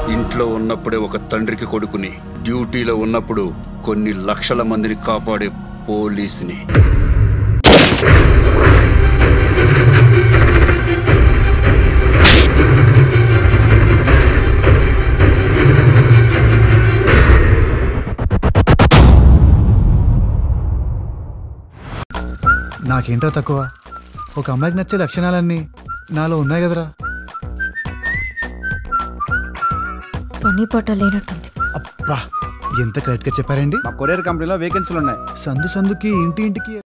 ఇంట్లో ఉన్నప్పుడే ఒక తండ్రికి కొడుకుని డ్యూటీలో ఉన్నప్పుడు కొన్ని లక్షల మందిని కాపాడే పోలీసుని నాకేంట్రా తక్కువ ఒక అమ్మాయికి నచ్చే లక్షణాలన్నీ నాలో ఉన్నాయి కదరా పని పట్ట లేనట్టుంది అబ్బా ఎంత కరెక్ట్గా చెప్పారండి మా కొరియర్ కంపెనీలో వేకెన్సీలు ఉన్నాయి సందు సందుకి ఇంటి ఇంటికి